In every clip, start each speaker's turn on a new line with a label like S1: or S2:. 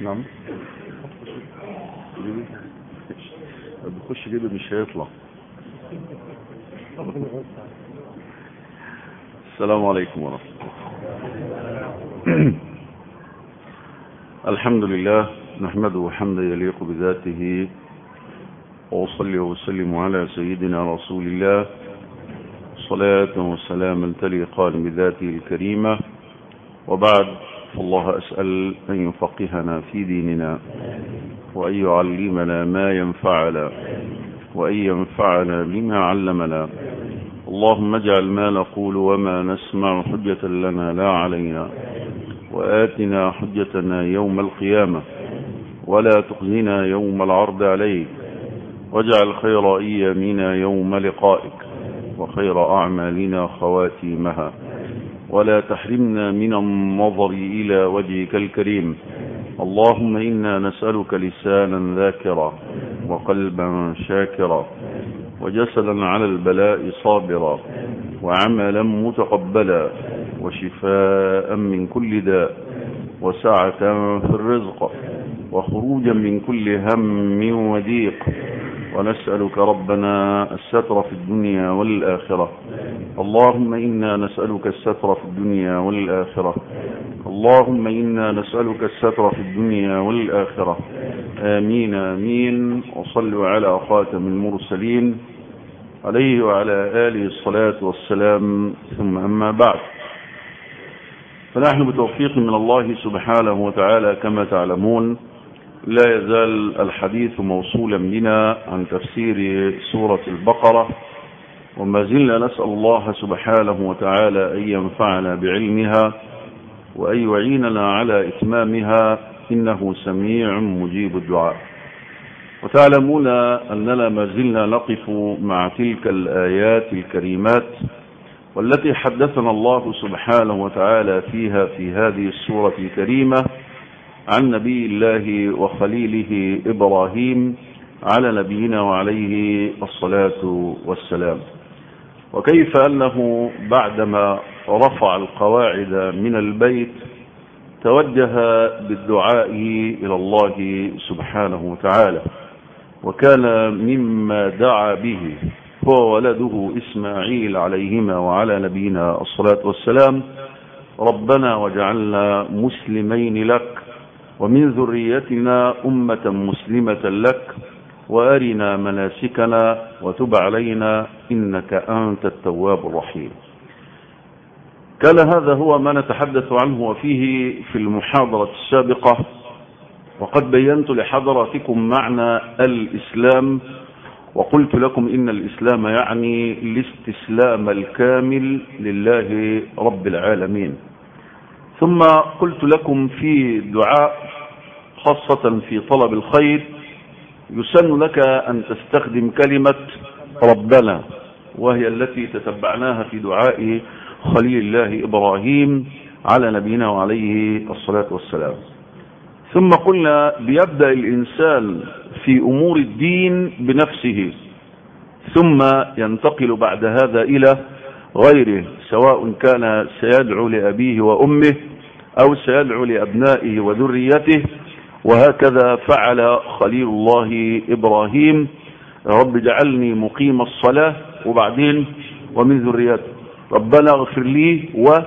S1: نعم بيخش جيبي مش هيطلع السلام عليكم ورحمة الله الحمد لله نحمده حمدا يليق بذاته وأصلي وسلم على سيدنا رسول الله صلاة وسلاما تليقان بذاته الكريمة وبعد فالله أسأل أن يفقهنا في ديننا وأن يعلمنا ما ينفعنا وأن ينفعنا بما علمنا اللهم اجعل ما نقول وما نسمع حجة لنا لا علينا وآتنا حجتنا يوم القيامة ولا تخزنا يوم العرض عليك واجعل خير أيامنا يوم لقائك وخير أعمالنا خواتيمها ولا تحرمنا من النظر إلى وجهك الكريم اللهم إنا نسألك لسانا ذاكرا وقلبا شاكرا وجسدا على البلاء صابرا وعملا متقبلا وشفاء من كل داء وسعة في الرزق وخروجا من كل هم وضيق ونسألك ربنا الستر في الدنيا والآخرة اللهم إنا نسألك الستر في الدنيا والآخرة اللهم إنا نسألك الستر في الدنيا والآخرة آمين آمين وصلوا على خاتم المرسلين عليه وعلى آله الصلاة والسلام ثم أما بعد فنحن بتوفيق من الله سبحانه وتعالى كما تعلمون لا يزال الحديث موصولا بنا عن تفسير سورة البقرة وما زلنا نسأل الله سبحانه وتعالى أن ينفعنا بعلمها وأن يعيننا على إتمامها إنه سميع مجيب الدعاء وتعلمون أننا ما زلنا نقف مع تلك الآيات الكريمات والتي حدثنا الله سبحانه وتعالى فيها في هذه السورة الكريمة عن نبي الله وخليله إبراهيم على نبينا وعليه الصلاة والسلام وكيف أنه بعدما رفع القواعد من البيت توجه بالدعاء إلى الله سبحانه وتعالى وكان مما دعا به هو ولده إسماعيل عليهما وعلى نبينا الصلاة والسلام ربنا وجعلنا مسلمين لك ومن ذريتنا أمة مسلمة لك وأرنا مناسكنا وتب علينا إنك أنت التواب الرحيم كان هذا هو ما نتحدث عنه وفيه في المحاضرة السابقة وقد بينت لحضراتكم معنى الإسلام وقلت لكم إن الإسلام يعني الاستسلام الكامل لله رب العالمين ثم قلت لكم في دعاء خاصة في طلب الخير يسن لك أن تستخدم كلمة ربنا وهي التي تتبعناها في دعاء خليل الله إبراهيم على نبينا وعليه الصلاة والسلام ثم قلنا بيبدأ الإنسان في أمور الدين بنفسه ثم ينتقل بعد هذا إلى غيره سواء كان سيدعو لأبيه وأمه أو سيدعو لأبنائه وذريته وهكذا فعل خليل الله إبراهيم رب اجعلني مقيم الصلاة وبعدين ومن ذريته ربنا اغفر لي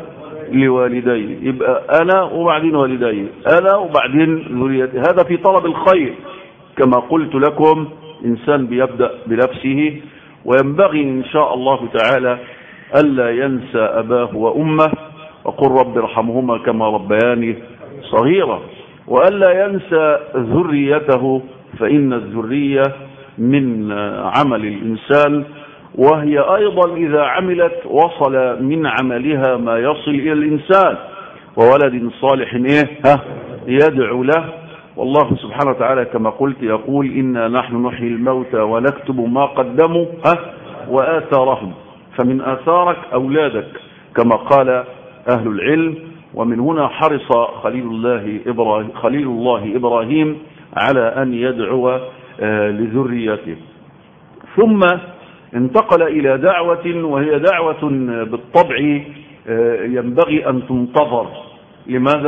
S1: ولوالدي يبقى أنا وبعدين والدي أنا وبعدين ذريتي هذا في طلب الخير كما قلت لكم إنسان بيبدأ بنفسه وينبغي إن شاء الله تعالى ألا ينسى أباه وأمه وقل رب ارحمهما كما ربياني صغيرا وألا ينسى ذريته فإن الذرية من عمل الإنسان وهي أيضا إذا عملت وصل من عملها ما يصل إلى الإنسان وولد صالح إيه ها يدعو له والله سبحانه وتعالى كما قلت يقول إنا نحن نحيي الموتى ونكتب ما قدموا ها وآثارهم فمن آثارك أولادك كما قال أهل العلم ومن هنا حرص خليل الله إبراهيم, خليل الله إبراهيم على أن يدعو لذريته ثم انتقل إلى دعوة وهي دعوة بالطبع ينبغي أن تنتظر لماذا؟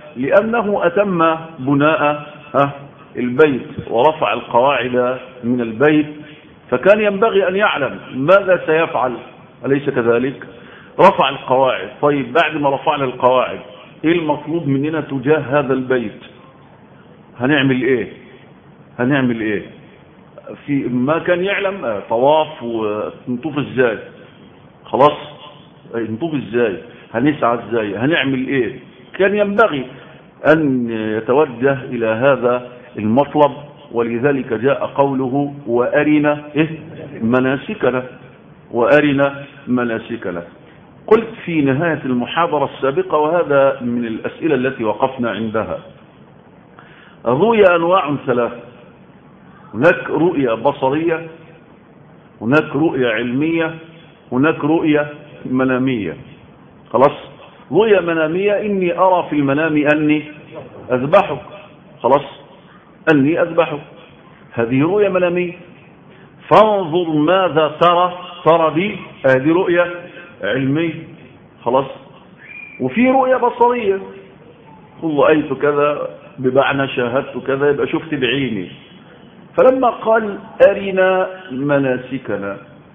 S1: لأنه أتم بناء البيت ورفع القواعد من البيت فكان ينبغي أن يعلم ماذا سيفعل أليس كذلك رفع القواعد طيب بعد ما رفعنا القواعد ايه المطلوب مننا تجاه هذا البيت هنعمل ايه هنعمل ايه في ما كان يعلم آه طواف ونطوف ازاي خلاص نطوف ازاي هنسعى ازاي هنعمل ايه كان ينبغي ان يتوجه الى هذا المطلب ولذلك جاء قوله وارنا إيه؟ مناسكنا وارنا مناسكنا قلت في نهاية المحاضرة السابقة وهذا من الأسئلة التي وقفنا عندها الرؤيا أنواع ثلاثة هناك رؤية بصرية هناك رؤية علمية هناك رؤية منامية خلاص رؤية منامية إني أرى في المنام أني أذبحك خلاص أني أذبحك هذه رؤية منامية فانظر ماذا ترى ترى دي هذه رؤية علمية خلاص وفي رؤية بصرية قل رأيت كذا بمعنى شاهدت كذا يبقى شفت بعيني فلما قال أرنا مناسكنا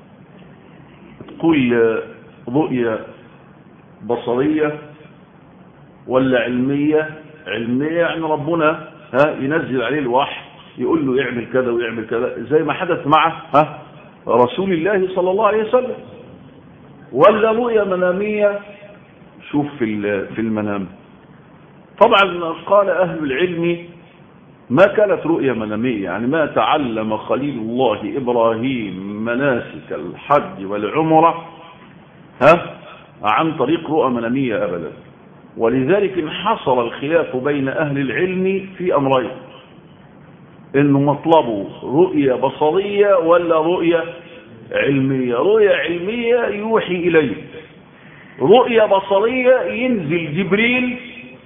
S1: تقول رؤية بصرية ولا علمية علمية يعني ربنا ها ينزل عليه الوحي يقول له يعمل كذا ويعمل كذا زي ما حدث مع ها رسول الله صلى الله عليه وسلم ولا رؤية منامية شوف في في المنام طبعا قال أهل العلم ما كانت رؤية منامية يعني ما تعلم خليل الله إبراهيم مناسك الحج والعمرة ها عن طريق رؤى منامية أبدا ولذلك انحصر الخلاف بين أهل العلم في أمرين إنه مطلبه رؤية بصرية ولا رؤية علمية رؤية علمية يوحي إليه رؤية بصرية ينزل جبريل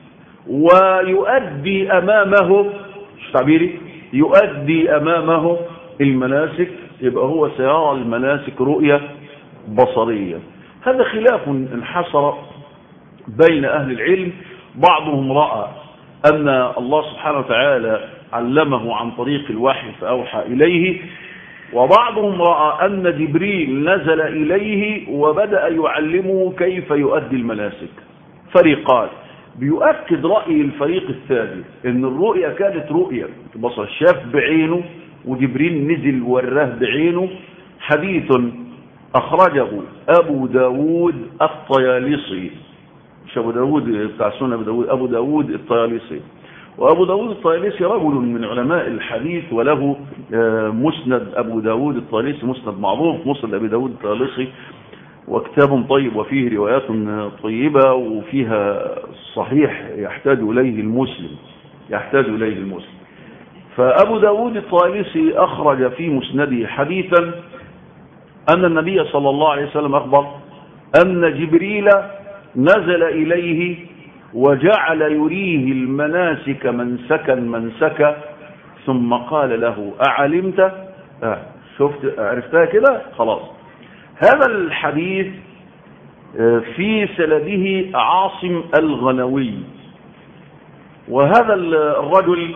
S1: ويؤدي أمامه مش تعبيري يؤدي أمامه المناسك يبقى هو سيرى المناسك رؤية بصرية هذا خلاف انحصر بين أهل العلم بعضهم رأى أن الله سبحانه وتعالى علمه عن طريق الوحي فأوحى إليه وبعضهم رأى أن جبريل نزل إليه وبدأ يعلمه كيف يؤدي المناسك فريقان بيؤكد رأي الفريق الثالث ان الرؤية كانت رؤية بصر شاف بعينه وجبريل نزل وراه بعينه حديث أخرجه أبو داود الطيالسي مش أبو داود بتاع سنة أبو داود أبو داود الطيالسي وأبو داود الطيالسي رجل من علماء الحديث وله مسند أبو داود الطيالسي مسند معروف مسند أبي داود الطيالسي وكتاب طيب وفيه روايات طيبة وفيها صحيح يحتاج إليه المسلم يحتاج إليه المسلم فأبو داود الطيالسي أخرج في مسنده حديثا أن النبي صلى الله عليه وسلم أخبر أن جبريل نزل إليه وجعل يريه المناسك منسكا منسكا ثم قال له أعلمت آه شفت عرفتها كده خلاص هذا الحديث في سنده عاصم الغنوي وهذا الرجل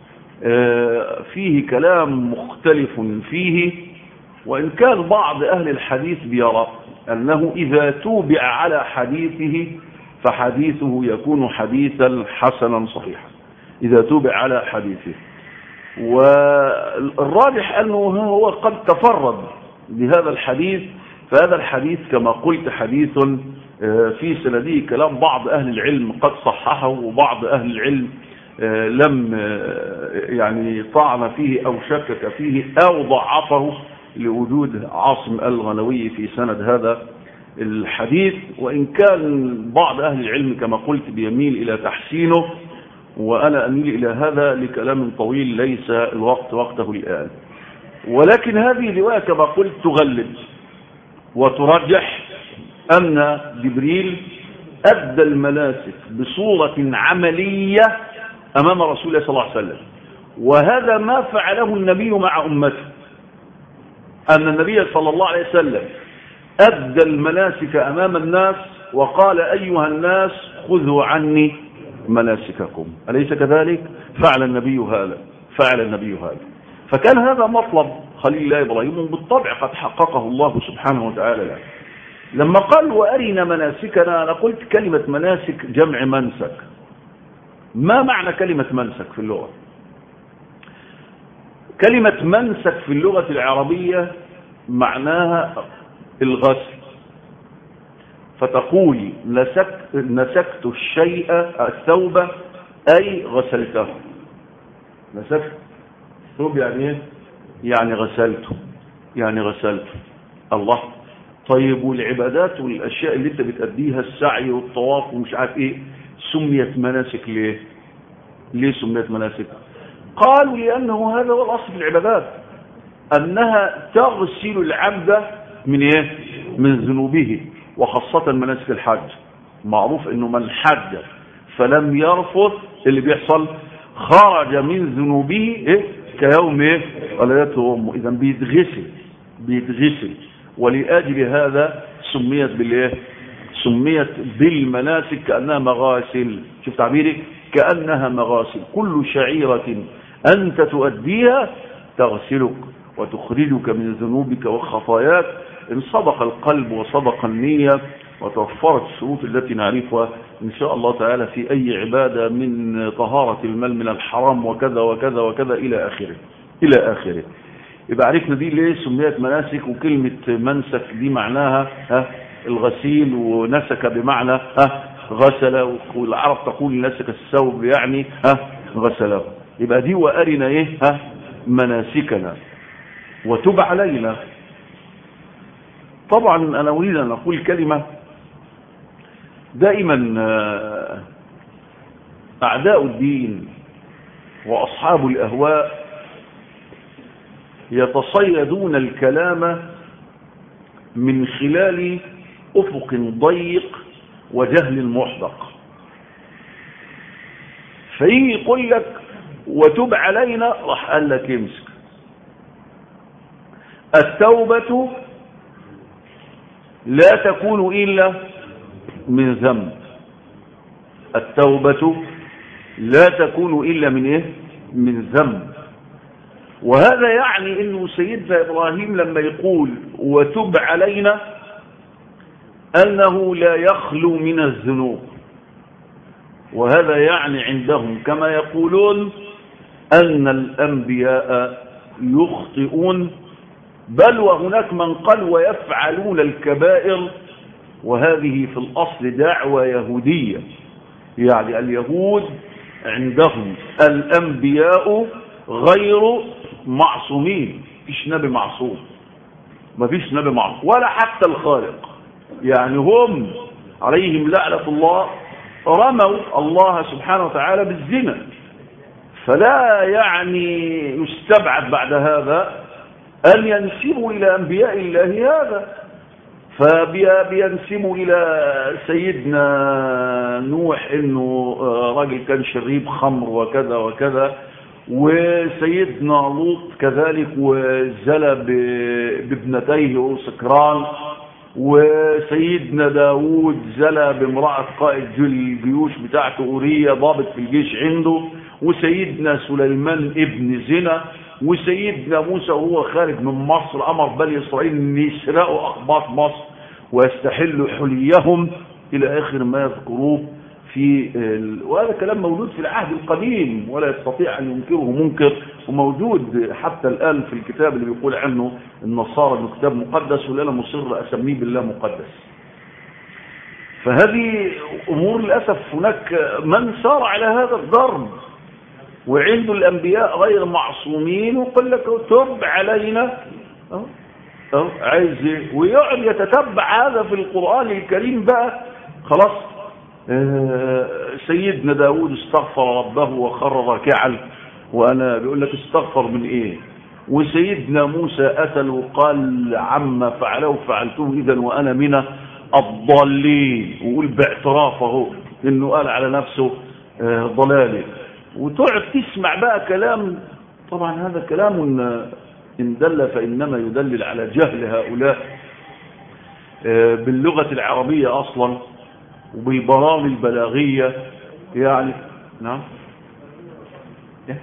S1: فيه كلام مختلف فيه وإن كان بعض أهل الحديث بيرى أنه إذا توبع على حديثه فحديثه يكون حديثا حسنا صحيحا إذا توبع على حديثه والراجح أنه هو قد تفرد بهذا الحديث فهذا الحديث كما قلت حديث في سنده كلام بعض أهل العلم قد صححه وبعض أهل العلم لم يعني طعن فيه أو شكك فيه أو ضعفه لوجود عاصم الغنوي في سند هذا الحديث وإن كان بعض أهل العلم كما قلت بيميل إلى تحسينه وأنا أميل إلى هذا لكلام طويل ليس الوقت وقته الآن ولكن هذه الرواية كما قلت تغلب وترجح أن جبريل أدى المناسك بصورة عملية أمام رسول الله صلى الله عليه وسلم وهذا ما فعله النبي مع أمته أن النبي صلى الله عليه وسلم أدى المناسك أمام الناس وقال أيها الناس خذوا عني مناسككم أليس كذلك فعل النبي هذا فعل النبي هذا فكان هذا مطلب خليل الله إبراهيم بالطبع قد حققه الله سبحانه وتعالى له لما قال وأرنا مناسكنا أنا قلت كلمة مناسك جمع منسك ما معنى كلمة منسك في اللغة كلمة منسك في اللغة العربية معناها الغسل فتقول نسك نسكت الشيء الثوب أي غسلته نسكت الثوب يعني ايه يعني غسلته يعني غسلته الله طيب والعبادات والأشياء اللي انت بتأديها السعي والطواف ومش عارف ايه سميت مناسك ليه ليه سميت مناسك قالوا لأنه هذا هو الأصل في العبادات أنها تغسل العبد من ايه من ذنوبه وخاصة مناسك الحج معروف انه من حج فلم يرفض اللي بيحصل خرج من ذنوبه إيه؟ كيوم ايه ولدته امه اذا بيتغسل بيتغسل ولأجل هذا سميت بالايه سميت بالمناسك كأنها مغاسل شوف تعبيري كأنها مغاسل كل شعيرة أنت تؤديها تغسلك وتخرجك من ذنوبك وخطاياك إن صدق القلب وصدق النية وتوفرت الشروط التي نعرفها إن شاء الله تعالى في أي عبادة من طهارة المال من الحرام وكذا وكذا وكذا إلى آخره إلى آخره يبقى عرفنا دي ليه سميت مناسك وكلمة منسك دي معناها ها الغسيل ونسك بمعنى ها غسل والعرب تقول نسك الثوب يعني ها غسله يبقى دي وأرنا ايه ها مناسكنا وتب علينا طبعا انا اريد ان اقول كلمة دائما اعداء الدين واصحاب الاهواء يتصيدون الكلام من خلال افق ضيق وجهل محدق فيجي يقول لك وتب علينا راح قال لك امسك التوبة لا تكون إلا من ذنب التوبة لا تكون إلا من إيه من ذنب وهذا يعني أنه سيدنا إبراهيم لما يقول وتب علينا أنه لا يخلو من الذنوب وهذا يعني عندهم كما يقولون أن الأنبياء يخطئون بل وهناك من قال ويفعلون الكبائر وهذه في الأصل دعوة يهودية يعني اليهود عندهم الأنبياء غير معصومين فيش نبي معصوم ما فيش نبي معصوم ولا حتى الخالق يعني هم عليهم لعنة الله رموا الله سبحانه وتعالى بالزنا فلا يعني يستبعد بعد هذا أن ينسبوا إلى أنبياء الله هذا فبينسبوا إلى سيدنا نوح إنه راجل كان شريب خمر وكذا وكذا وسيدنا لوط كذلك وزلى بابنتيه سكران وسيدنا داود زلى بامرأة قائد الجيوش بتاعته أورية ضابط في الجيش عنده وسيدنا سليمان ابن زنا وسيدنا موسى وهو خارج من مصر أمر بني إسرائيل أن يسرقوا أخباط مصر ويستحلوا حليهم إلى آخر ما يذكروه في ال... وهذا كلام موجود في العهد القديم ولا يستطيع أن ينكره منكر وموجود حتى الآن في الكتاب اللي بيقول عنه النصارى انه كتاب مقدس ولا أنا مصر أسميه بالله مقدس فهذه أمور للأسف هناك من سار على هذا الضرب وعنده الأنبياء غير معصومين ويقول لك تب علينا أه؟ أه؟ عايز ويقعد يتتبع هذا في القرآن الكريم بقى خلاص أه سيدنا داود استغفر ربه وخر راكعا وأنا بيقول لك استغفر من إيه وسيدنا موسى أتل وقال عما فعله فعلته إذا وأنا من الضالين ويقول باعترافه إنه قال على نفسه ضلالي وتقعد تسمع بقى كلام طبعا هذا كلام إن دل فإنما يدلل على جهل هؤلاء باللغة العربية أصلا وبالبرامج البلاغية يعني نعم إيه؟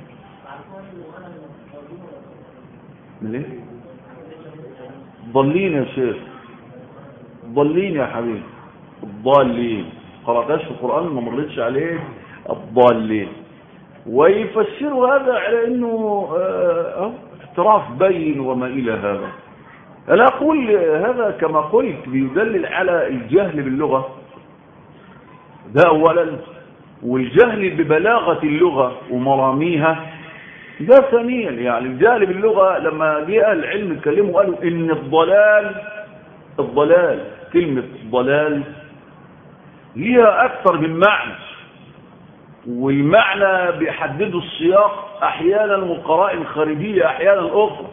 S1: من ايه ضالين يا شيخ ضالين يا حبيبي الضالين قرأتهاش في القرآن ما مرتش عليه الضالين ويفسروا هذا على انه اه اعتراف بين وما الى هذا انا اقول هذا كما قلت بيدلل على الجهل باللغة ده اولا والجهل ببلاغة اللغة ومراميها ده ثانيا يعني الجهل باللغة لما جاء العلم اتكلموا قالوا ان الضلال الضلال كلمة ضلال ليها اكثر من معنى والمعنى بيحددوا السياق احيانا وقرائن خارجية احيانا اخرى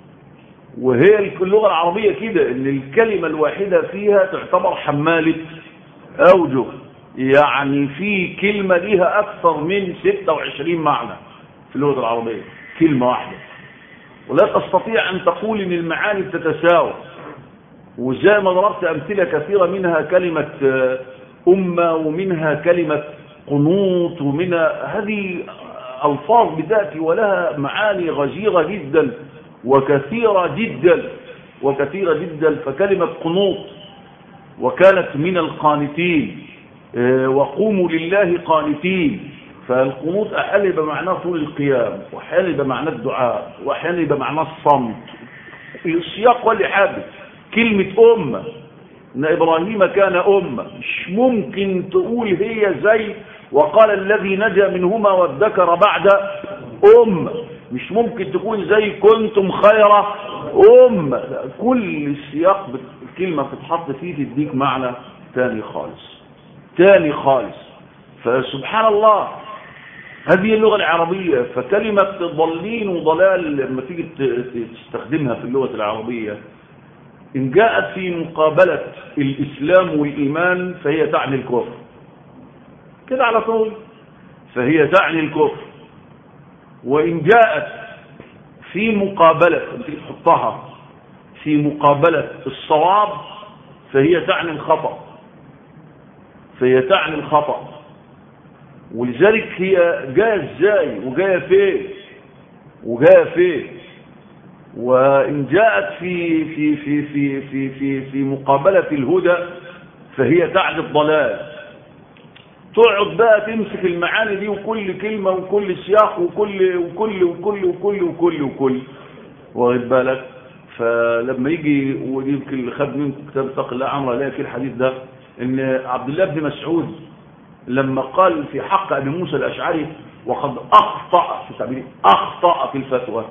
S1: وهي اللغة العربية كده ان الكلمة الواحدة فيها تعتبر حمالة اوجه يعني في كلمة ليها اكثر من 26 معنى في اللغة العربية كلمة واحدة ولا تستطيع ان تقول ان المعاني بتتساوى وزي ما ضربت امثلة كثيرة منها كلمة امة ومنها كلمة قنوط ومنها هذه الفاظ بذاتي ولها معاني غزيرة جدا وكثيرة جدا وكثيرة جدا فكلمة قنوط وكانت من القانتين وقوموا لله قانتين فالقنوط احيانا يبقى معناه طول القيام واحيانا يبقى معناه الدعاء واحيانا يبقى معناه الصمت السياق ولا حاجه كلمه امه ان ابراهيم كان امه مش ممكن تقول هي زي وقال الذي نجا منهما وادكر بعد امه مش ممكن تكون زي كنتم خير امه كل السياق الكلمه بتتحط فيه تديك معنى تاني خالص تاني خالص فسبحان الله هذه اللغة العربية فكلمة ضالين وضلال لما تيجي تستخدمها في اللغة العربية إن جاءت في مقابلة الإسلام والإيمان فهي تعني الكفر كده على طول فهي تعني الكفر وإن جاءت في مقابلة تحطها في مقابلة الصواب فهي تعني الخطأ فهي تعني الخطأ ولذلك هي جايه ازاي وجايه فين وجايه فين وان جاءت في في في في في في في مقابله الهدى فهي تعني الضلال تقعد بقى تمسك المعاني دي وكل كلمه وكل سياق وكل وكل وكل وكل وكل وكل واخد بالك فلما يجي ويمكن اللي خد منكم كتاب اتق الله عمرو الاقي في الحديث ده ان عبد الله بن مسعود لما قال في حق ابي موسى الاشعري وقد اخطا في التعبير اخطا في الفتوى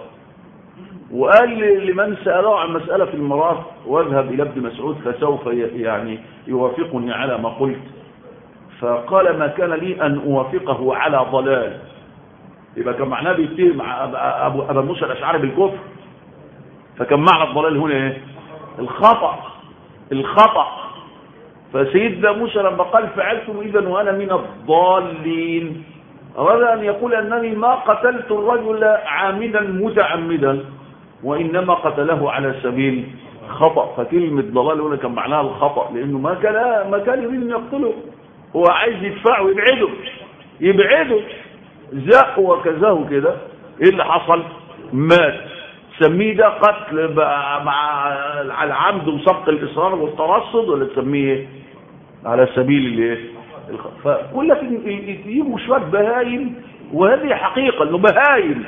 S1: وقال لمن ساله عن مساله في الميراث واذهب الى ابن مسعود فسوف يعني يوافقني على ما قلت فقال ما كان لي ان اوافقه على ضلال يبقى كان معناه بيتهم ابو ابا موسى الاشعري بالكفر فكان معنى الضلال هنا ايه الخطا الخطا فسيدنا موسى لما قال فعلتم اذا وانا من الضالين اراد ان يقول انني ما قتلت الرجل عامدا متعمدا وانما قتله على سبيل خطا فكلمه ضلال هنا كان معناها الخطا لانه ما كان ما كان يريد ان يقتله هو عايز يدفعه ويبعده يبعده زق وكذاه كده ايه اللي حصل مات تسميه ده قتل مع على العمد وسبق الاصرار والترصد ولا تسميه ايه على سبيل الايه فكل لك يجيبوا شويه بهايم وهذه حقيقه انه بهايم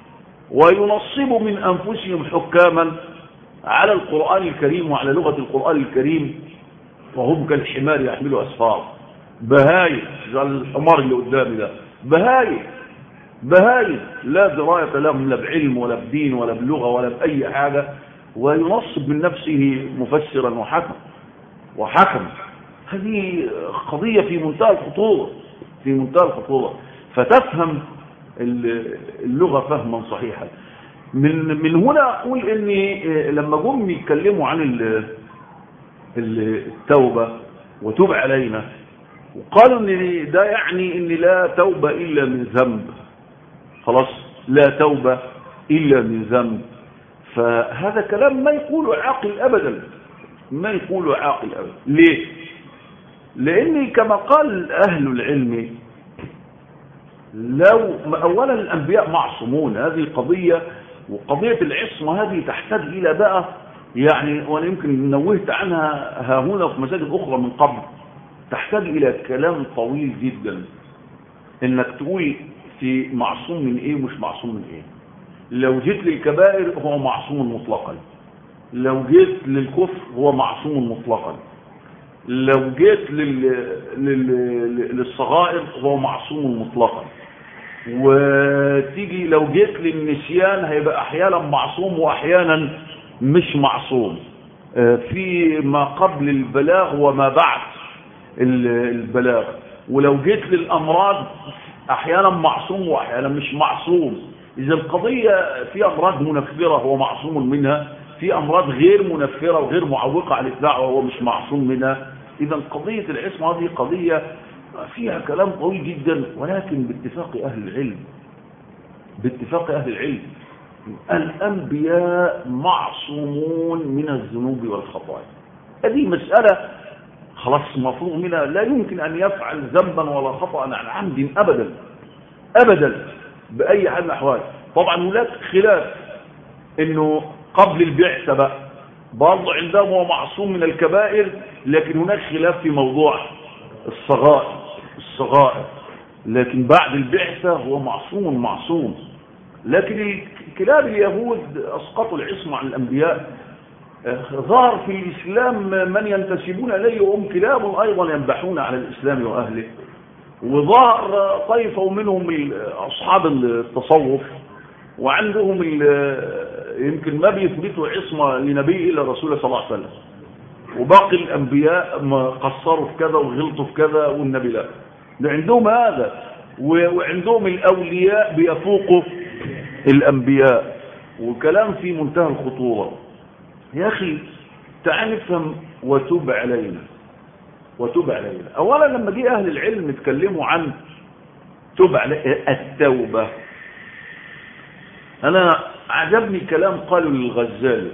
S1: وينصبوا من انفسهم حكاما على القران الكريم وعلى لغه القران الكريم وهم كالحمار يحملوا اسفار بهايم زي الحمار اللي قدامي ده بهايم بهايم لا درايه لهم لا بعلم ولا بدين ولا بلغه ولا باي حاجه وينصب من نفسه مفسرا وحكم وحكم هذه قضية في منتهى الخطورة في منتهى الخطورة فتفهم اللغة فهما صحيحا من من هنا أقول إني لما جم يتكلموا عن التوبة وتوب علينا وقالوا إن ده يعني إن لا توبة إلا من ذنب خلاص لا توبة إلا من ذنب فهذا كلام ما يقوله عاقل أبدا ما يقوله عاقل أبدا ليه لأن كما قال أهل العلم لو اولا الانبياء معصومون هذه قضية وقضية العصمة هذه تحتاج الى بقى يعني وانا يمكن نوهت عنها ها هنا في مساجد اخرى من قبل تحتاج الى كلام طويل جدا انك تقول في معصوم من ايه ومش معصوم من ايه لو جيت للكبائر هو معصوم مطلقا لو جيت للكفر هو معصوم مطلقا لو جيت لل... لل... للصغائر هو معصوم مطلقا وتيجي لو جيت للنسيان هيبقى احيانا معصوم واحيانا مش معصوم في ما قبل البلاغ وما بعد البلاغ ولو جيت للامراض احيانا معصوم واحيانا مش معصوم اذا القضية في امراض منفرة هو معصوم منها في امراض غير منفرة وغير معوقة على الاتباع وهو مش معصوم منها اذا قضية العصمة هذه قضية فيها كلام طويل جدا ولكن باتفاق اهل العلم باتفاق اهل العلم الانبياء معصومون من الذنوب والخطايا هذه مسألة خلاص مفروغ منها لا يمكن ان يفعل ذنبا ولا خطأ عن عمد ابدا ابدا باي حال من الاحوال طبعا هناك خلاف انه قبل البعثة بقى برضه عندهم هو معصوم من الكبائر لكن هناك خلاف في موضوع الصغائر الصغائر لكن بعد البعثة هو معصوم معصوم لكن كلاب اليهود أسقطوا العصمة عن الأنبياء ظهر في الإسلام من ينتسبون إليه وهم كلاب أيضا ينبحون على الإسلام وأهله وظهر طائفة منهم أصحاب التصوف وعندهم يمكن ما بيثبتوا عصمة لنبي إلا رسول صلى الله عليه وسلم وباقي الأنبياء ما قصروا في كذا وغلطوا في كذا والنبي لا ده عندهم هذا وعندهم الأولياء بيفوقوا الأنبياء وكلام في منتهى الخطورة يا أخي تعال نفهم وتوب علينا وتوب علينا أولا لما جه أهل العلم اتكلموا عن توب علي التوبة أنا عجبني كلام قالوا للغزالي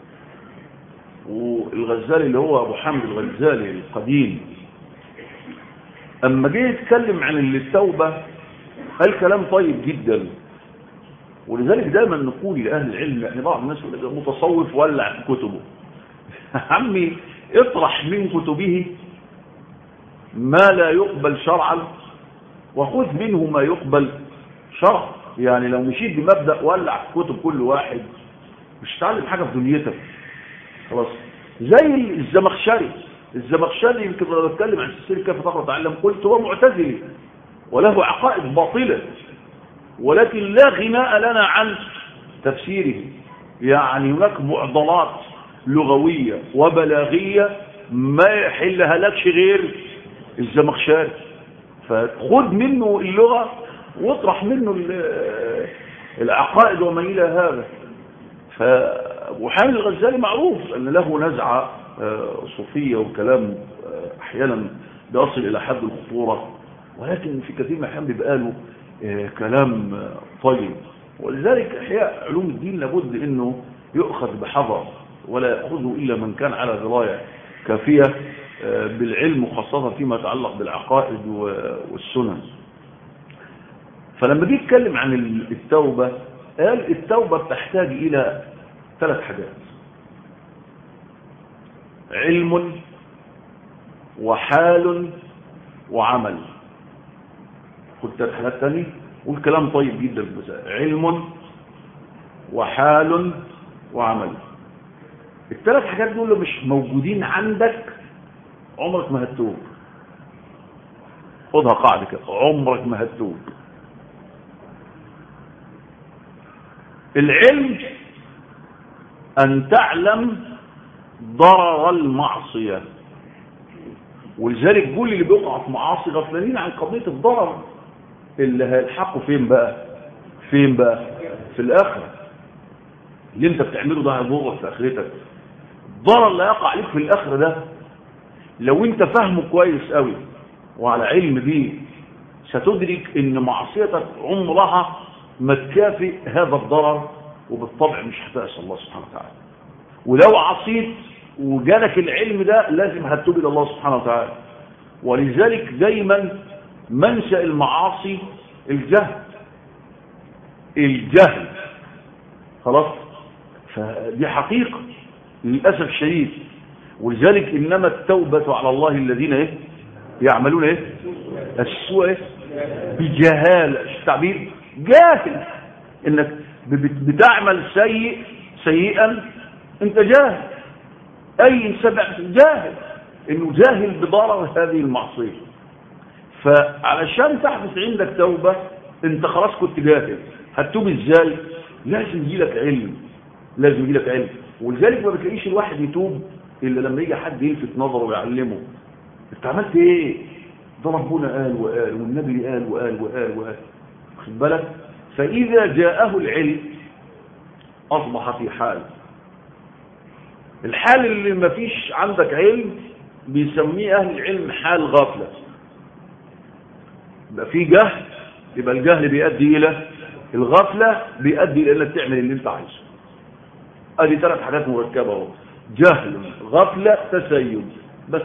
S1: والغزالي اللي هو أبو حامد الغزالي القديم أما جه يتكلم عن التوبة قال كلام طيب جدا ولذلك دايما نقول لأهل العلم يعني بعض الناس يقول متصوف ولع في كتبه عمي اطرح من كتبه ما لا يقبل شرعا وخذ منه ما يقبل شرعا يعني لو مشيت بمبدأ ولع في كتب كل واحد مش هتعلم حاجة في دنيتك خلاص زي الزمخشري الزمخشري يمكن لما بتكلم عن السلسله كيف تقرا تعلم قلت هو معتزلي وله عقائد باطله ولكن لا غناء لنا عن تفسيره يعني هناك معضلات لغوية وبلاغية ما يحلها لكش غير الزمخشري فخذ منه اللغة واطرح منه العقائد وما إلى هذا فمحامد الغزالي معروف أن له نزعة صوفية وكلام أحيانا بيصل إلى حد الخطورة ولكن في كثير من الأحيان بيبقى له كلام طيب ولذلك إحياء علوم الدين لابد أنه يؤخذ بحذر ولا يأخذه إلا من كان على دراية كافية بالعلم وخاصة فيما يتعلق بالعقائد والسنن فلما جه يتكلم عن التوبة قال التوبة بتحتاج إلى ثلاث حاجات علم وحال وعمل خد ثلاث حاجات تاني والكلام طيب جدا بس علم وحال وعمل الثلاث حاجات دول مش موجودين عندك عمرك ما هتتوب خدها قاعدة كده عمرك ما هتتوب العلم أن تعلم ضرر المعصية ولذلك كل اللي بيقع في معاصي غفلانين عن قضية الضرر اللي هيلحقوا فين بقى فين بقى في الآخرة اللي انت بتعمله ده هيضرك في آخرتك الضرر اللي يقع عليك في الآخرة ده لو انت فاهمه كويس قوي وعلى علم بيه ستدرك ان معصيتك عمرها ما تكافئ هذا الضرر وبالطبع مش هتأسى الله سبحانه وتعالى ولو عصيت وجالك العلم ده لازم هتتوب الى الله سبحانه وتعالى ولذلك دايما منشأ المعاصي الجهل الجهل خلاص فدي حقيقة للأسف الشديد ولذلك إنما التوبة على الله الذين إيه يعملون إيه السوء إيه بجهالة التعبير جاهل إنك بتعمل سيء سيئا أنت جاهل أي سبع جاهل إنه جاهل بضرر هذه المعصية فعلشان تحدث عندك توبة انت خلاص كنت جاهل هتتوب ازاي لازم يجي لك علم لازم يجي لك علم ولذلك ما بتلاقيش الواحد يتوب الا لما يجي حد يلفت نظره ويعلمه انت عملت ايه ده ربنا قال وقال والنبي قال وقال وقال وقال خد بالك فاذا جاءه العلم اصبح في حال الحال اللي ما فيش عندك علم بيسميه اهل العلم حال غفله يبقى في جهل يبقى الجهل بيؤدي الى الغفله بيؤدي الى انك تعمل اللي انت عايزه ادي ثلاث حاجات مركبه اهو جهل غفله تسيب بس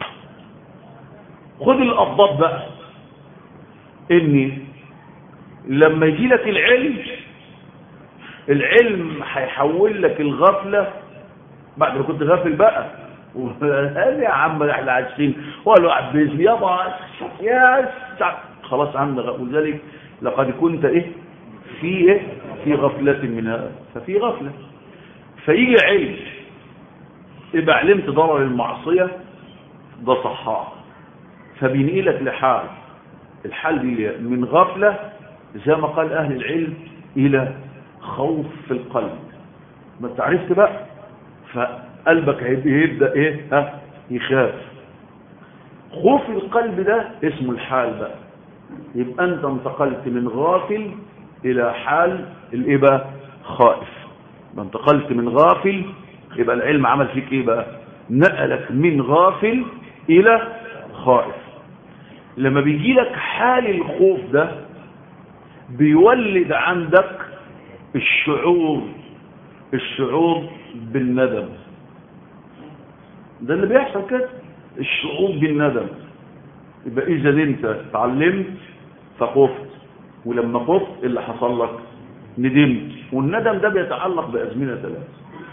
S1: خد الأضباط بقى إني لما يجي لك العلم العلم هيحول لك الغفلة بعد ما كنت غافل بقى قال يا عم احنا عايشين ولا واحد بيزني يابا يا خلاص عندنا ولذلك لقد كنت ايه في ايه في غفلة من هذا ففي غفلة فيجي علم يبقى علمت ضرر المعصية ده صحاح فبينقلك لحال الحال دي من غفلة زي ما قال أهل العلم إلى خوف في القلب ما انت عرفت بقى فقلبك هيبدأ ايه ها يخاف خوف القلب ده اسمه الحال بقى يبقى انت انتقلت من غافل الى حال الايه بقى خائف ما انتقلت من غافل يبقى العلم عمل فيك ايه بقى نقلك من غافل الى خائف لما بيجي لك حال الخوف ده بيولد عندك الشعور الشعور بالندم ده اللي بيحصل كده الشعور بالندم يبقى اذا انت اتعلمت فخفت ولما خفت اللي حصل لك ندمت والندم ده بيتعلق بازمنه ثلاث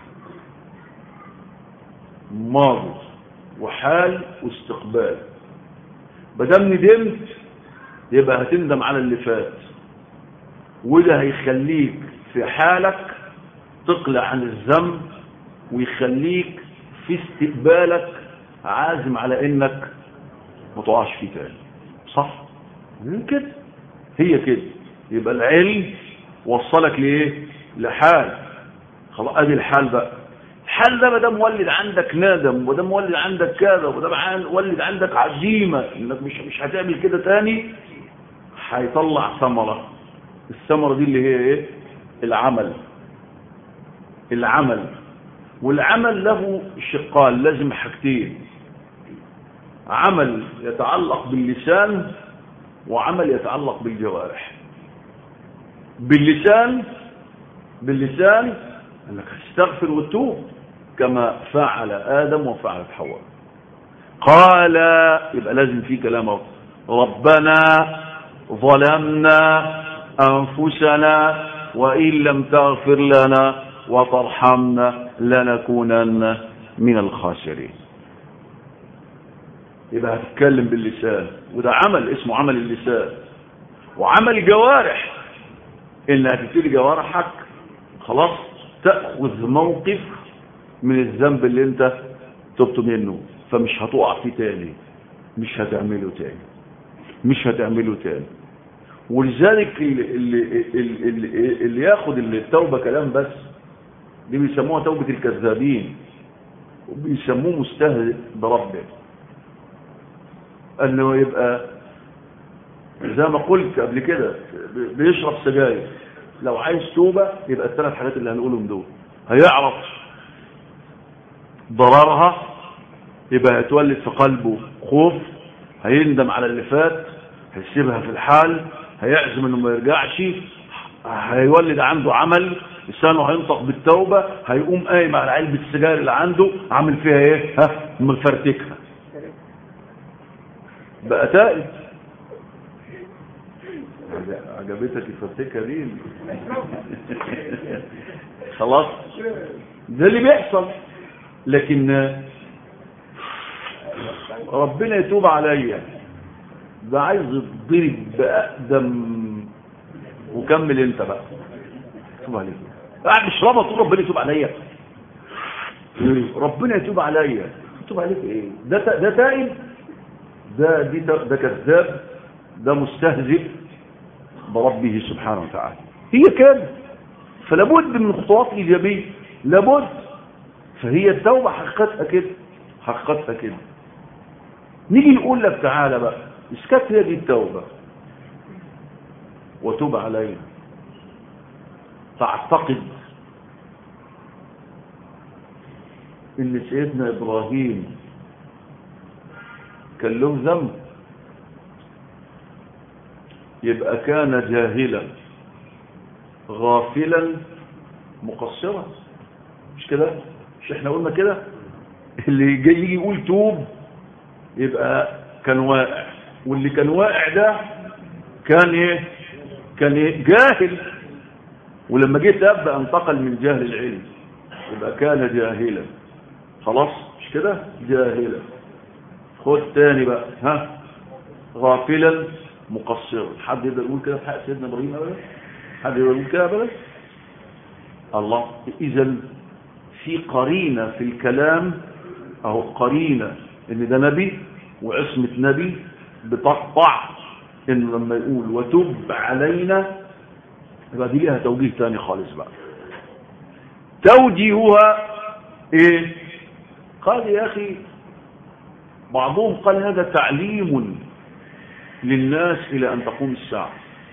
S1: ماضي وحال واستقبال بدم ندمت يبقى هتندم على اللي فات وده هيخليك في حالك تقلع عن الذنب ويخليك في استقبالك عازم على انك ما تقعش فيه تاني صح كده هي كده يبقى العلم وصلك لايه لحال خلاص ادي الحال بقى الحال ده ما دام مولد عندك ندم وده مولد عندك كذا وده مولد عندك عزيمه انك مش مش هتعمل كده تاني هيطلع ثمره الثمره دي اللي هي ايه العمل العمل والعمل له شقان لازم حاجتين عمل يتعلق باللسان وعمل يتعلق بالجوارح باللسان باللسان انك تستغفر وتوب كما فعل ادم وفعلت حواء قال يبقى لازم في كلام ربنا ظلمنا انفسنا وان لم تغفر لنا وترحمنا لنكونن من الخاسرين يبقى هتتكلم باللسان وده عمل اسمه عمل اللسان وعمل الجوارح ان هتبتدي جوارحك خلاص تأخذ موقف من الذنب اللي انت تبت منه فمش هتقع فيه تاني مش هتعمله تاني مش هتعمله تاني ولذلك اللي, اللي, اللي, اللي ياخد التوبة كلام بس دي بيسموها توبة الكذابين وبيسموه مستهزئ بربه انه يبقى زي ما قلت قبل كده بيشرب سجاير لو عايز توبة يبقى الثلاث حاجات اللي هنقولهم دول هيعرف ضررها يبقى هيتولد في قلبه خوف هيندم على اللي فات هيسيبها في الحال هيعزم انه ما يرجعش هيولد عنده عمل لسانه هينطق بالتوبة هيقوم قايم على علبة السجاير اللي عنده عامل فيها ايه ها مفرتكها بقى تائب عجبتك الفتكة دي خلاص ده اللي بيحصل لكن ربنا يتوب عليا ده عايز يضرب بأقدم وكمل انت بقى توب عليك قاعد اشربها تقول ربنا يتوب عليا ربنا يتوب عليا يتوب عليك ايه ده ده تائب ده دي ده كذاب ده مستهزئ بربه سبحانه وتعالى هي كده فلابد من خطوات ايجابيه لابد فهي التوبه حقيقتها كده حقيقتها كده نيجي نقول لك تعالى بقى اسكت هي دي التوبه وتوب علينا فاعتقد ان سيدنا ابراهيم كان له ذنب يبقى كان جاهلا غافلا مقصرا مش كده مش احنا قلنا كده اللي جاي يجي يقول توب يبقى كان واقع واللي كان واقع ده كان ايه كان ايه جاهل ولما جيت ابدا انتقل من جهل العلم يبقى كان جاهلا خلاص مش كده جاهلا خد تاني بقى ها غافلا مقصرا حد يقدر يقول كده في حق سيدنا ابراهيم ابدا حد يقدر يقول كده ابدا الله اذا في قرينه في الكلام اهو قرينه ان ده نبي وعصمه نبي بتقطع ان لما يقول وتب علينا يبقى دي ليها توجيه تاني خالص بقى توجيهها ايه قال يا اخي بعضهم قال هذا تعليم للناس الى ان تقوم الساعه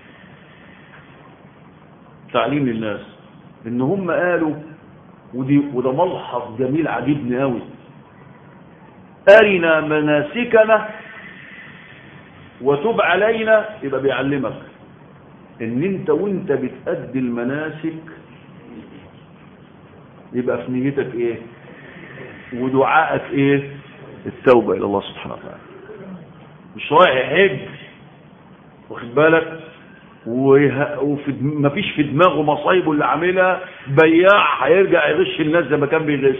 S1: تعليم للناس ان هم قالوا ودي وده ملحظ جميل عجبني قوي ارنا مناسكنا وتب علينا يبقى بيعلمك ان انت وانت بتأدي المناسك يبقى في نيتك ايه ودعائك ايه التوبة الى الله سبحانه وتعالى مش رايح يحج واخد بالك وفي مفيش في دماغه مصايبه اللي عاملها بياع هيرجع يغش الناس زي ما كان بيغش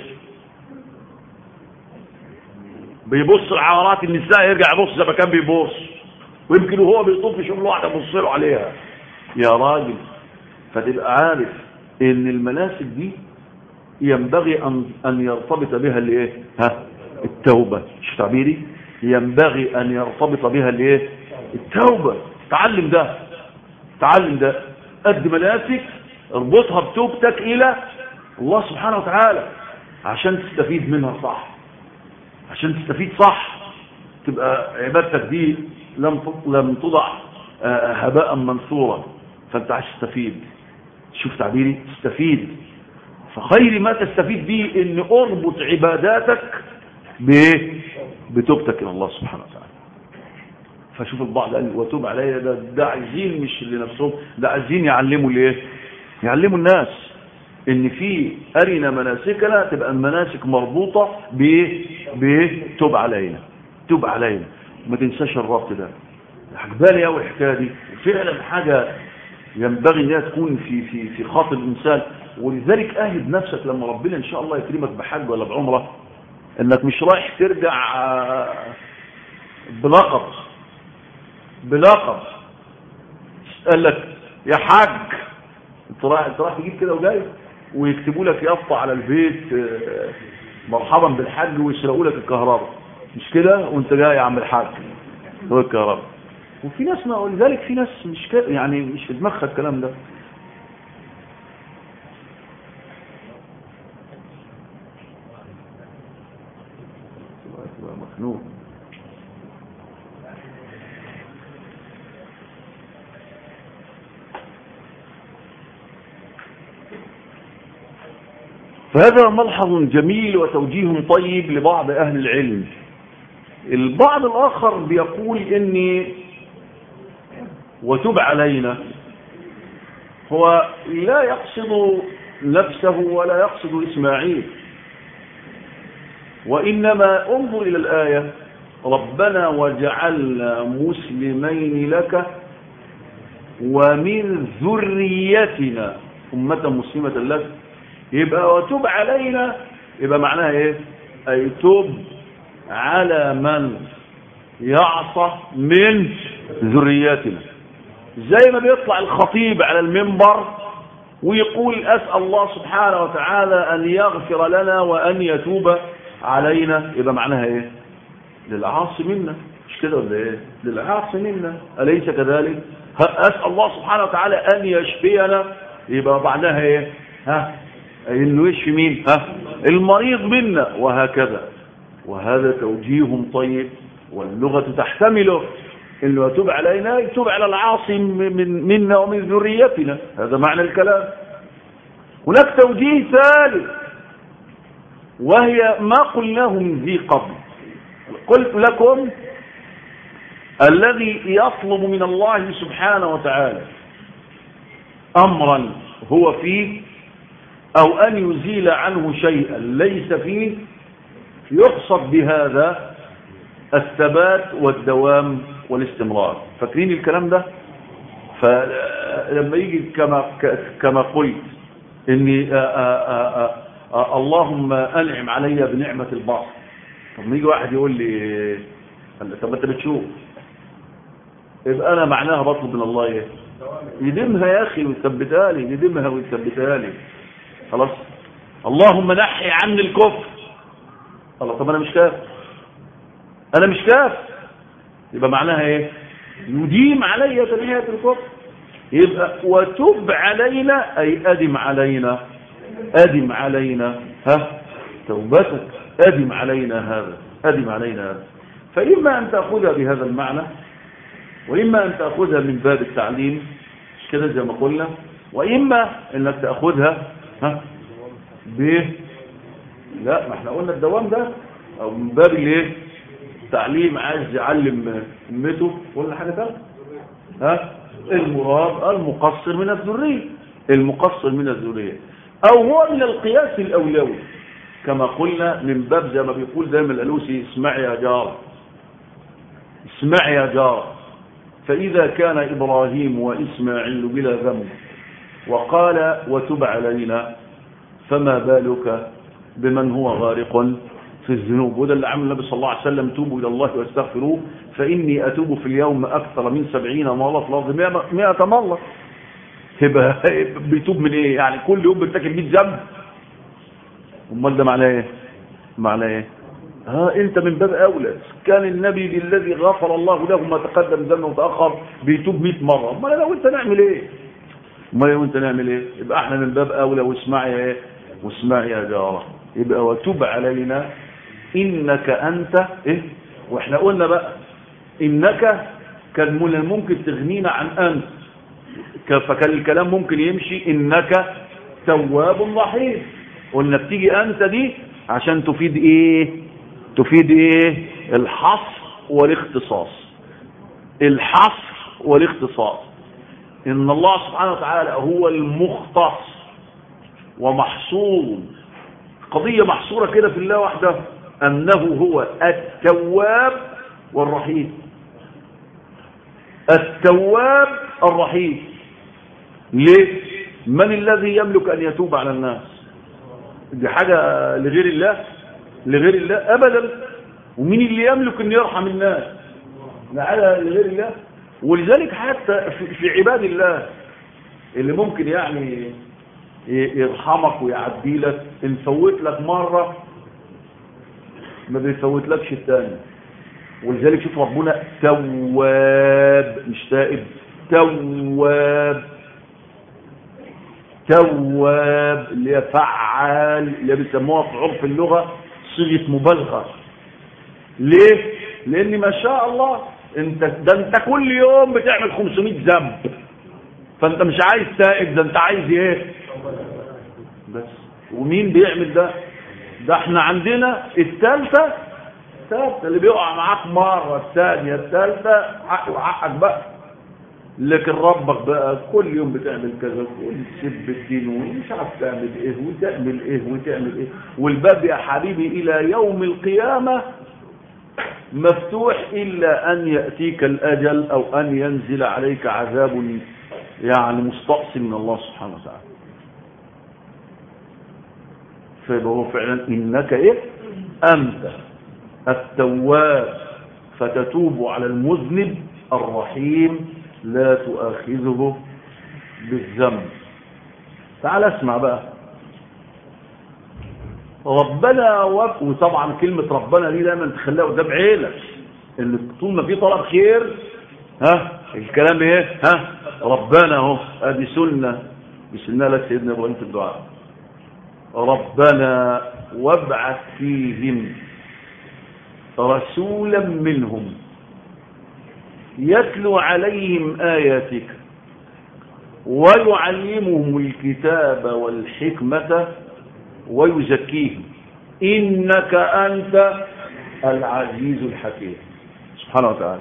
S1: بيبص لعورات النساء يرجع يبص زي ما كان بيبص ويمكن وهو بيطوف يشوف له واحده يبص له عليها يا راجل فتبقى عارف ان المناسك دي ينبغي ان ان يرتبط بها الايه ها التوبه مش تعبيري ينبغي ان يرتبط بها الايه التوبه تعلم ده تعلم ده قد مناسك اربطها بتوبتك الى الله سبحانه وتعالى عشان تستفيد منها صح عشان تستفيد صح تبقى عبادتك دي لم لم تضع هباء منثورا فانت عايز تستفيد شوف تعبيري تستفيد فخير ما تستفيد به ان اربط عباداتك بايه بتوبتك الى الله سبحانه وتعالى فشوف البعض قال وتوب عليا ده, ده عايزين مش لنفسهم ده عايزين يعلموا الايه يعلموا الناس ان في ارنا مناسكنا تبقى المناسك مربوطه بايه بايه توب علينا توب علينا ما تنساش الربط ده عجباني قوي الحكايه دي فعلا حاجه ينبغي انها تكون في في في خاطر الانسان ولذلك اهد نفسك لما ربنا ان شاء الله يكرمك بحج ولا بعمره انك مش رايح ترجع بلقب بلقب قال لك يا حاج انت رايح انت رايح تجيب كده وجاي ويكتبوا لك يافطه على البيت مرحبا بالحج ويسرقوا لك الكهرباء مش كده وانت جاي يا عم الحاج هو الكهرباء وفي ناس ما ولذلك في ناس مش كده يعني مش في دماغها الكلام ده مخنوق فهذا ملحظ جميل وتوجيه طيب لبعض أهل العلم البعض الآخر بيقول إني وتب علينا هو لا يقصد نفسه ولا يقصد إسماعيل وإنما انظر إلى الآية ربنا وجعلنا مسلمين لك ومن ذريتنا أمة مسلمة لك يبقى وتب علينا يبقى معناها ايه اي تب على من يعصى من ذرياتنا زي ما بيطلع الخطيب على المنبر ويقول أسأل الله سبحانه وتعالى أن يغفر لنا وأن يتوب علينا يبقى معناها ايه للعاصي منا مش كده ولا ايه للعاصي منا أليس كذلك أسأل الله سبحانه وتعالى أن يشفينا يبقى معناها ايه ها انه يشفي مين ها المريض منا وهكذا وهذا توجيه طيب واللغة تحتمله انه يتوب علينا يتوب على العاصي من منا ومن ذريتنا هذا معنى الكلام هناك توجيه ثالث وهي ما قلناه من ذي قبل قلت لكم الذي يطلب من الله سبحانه وتعالى امرا هو فيه او ان يزيل عنه شيئا ليس فيه يقصد بهذا الثبات والدوام والاستمرار فاكرين الكلام ده فلما يجي كما كما قلت اني آآ آآ آآ اللهم انعم علي بنعمه البصر طب ما يجي واحد يقول لي طب انت بتشوف يبقى انا معناها بطلب من الله ايه يدمها يا اخي ويثبتها لي يدمها ويثبتها لي خلاص اللهم نحي عني الكفر الله طب انا مش كافر انا مش كافر يبقى معناها ايه يديم علي تنهية الكفر يبقى وتب علينا اي ادم علينا ادم علينا ها توبتك ادم علينا هذا ادم علينا هذا فاما ان تاخذها بهذا المعنى واما ان تاخذها من باب التعليم مش كده زي ما قلنا واما انك تاخذها ها ب لا ما احنا قلنا الدوام ده او من باب الايه تعليم عايز يعلم امته ولا حاجه ثانيه ها المراد المقصر من الذريه المقصر من الذريه او هو من القياس الاولوي كما قلنا من باب زي ما بيقول دايما الالوسي اسمع يا جار اسمع يا جار فاذا كان ابراهيم واسماعيل بلا ذنب وقال وتب علينا فما بالك بمن هو غارق في الذنوب وده اللي عمل النبي صلى الله عليه وسلم توبوا إلى الله واستغفروه فإني أتوب في اليوم أكثر من سبعين مرة في الأرض مئة مرة يبقى بيتوب من إيه يعني كل يوم بيرتكب 100 ذنب امال ده معناه إيه معناه إيه ها أنت من باب أولى كان النبي بالذي غفر الله له ما تقدم ذنبه وتأخر بيتوب 100 مرة امال لو أنت نعمل إيه امال لو أنت نعمل إيه يبقى احنا من باب أولى واسمعي إيه واسمعي يا جارة يبقى وتب علينا إنك أنت إيه وإحنا قلنا بقى إنك كان من الممكن تغنينا عن أنت فكان الكلام ممكن يمشي إنك تواب رحيم قلنا بتيجي أنت دي عشان تفيد إيه تفيد إيه الحصر والاختصاص الحصر والاختصاص إن الله سبحانه وتعالى هو المختص ومحصور قضية محصورة كده في الله وحده أنه هو التواب والرحيم التواب الرحيم ليه من الذي يملك أن يتوب على الناس دي حاجة لغير الله لغير الله أبدا ومين اللي يملك أن يرحم الناس على لغير الله ولذلك حتى في عباد الله اللي ممكن يعني يرحمك ويعدي لك ان فوت لك مرة ما بيفوت لكش الثاني ولذلك شوف ربنا تواب مش تائب تواب تواب اللي هي فعال اللي بيسموها في عرف اللغة صيغة مبالغة ليه لان ما شاء الله انت ده انت كل يوم بتعمل 500 ذنب فانت مش عايز تائب ده انت عايز ايه بس ومين بيعمل ده ده احنا عندنا الثالثه الثالثه اللي بيقع معاك مره الثانيه الثالثه حق وحقك بقى لكن ربك بقى كل يوم بتعمل كذا وتسب الدين ومش عارف تعمل ايه وتعمل ايه وتعمل ايه والباب يا حبيبي الى يوم القيامه مفتوح الا ان ياتيك الاجل او ان ينزل عليك عذاب يعني مستقصي من الله سبحانه وتعالى فيبقى هو فعلا إنك إيه أنت التواب فتتوب على المذنب الرحيم لا تؤاخذه بالذنب تعال اسمع بقى ربنا وب... وطبعا كلمة ربنا دي دايما تخليها قدام عينك ان طول ما في طلب خير ها الكلام ايه ها ربنا اهو ادي سنة بسنة لك سيدنا ابراهيم في الدعاء ربنا وابعث فيهم رسولا منهم يتلو عليهم آياتك ويعلمهم الكتاب والحكمة ويزكيهم إنك أنت العزيز الحكيم سبحانه وتعالى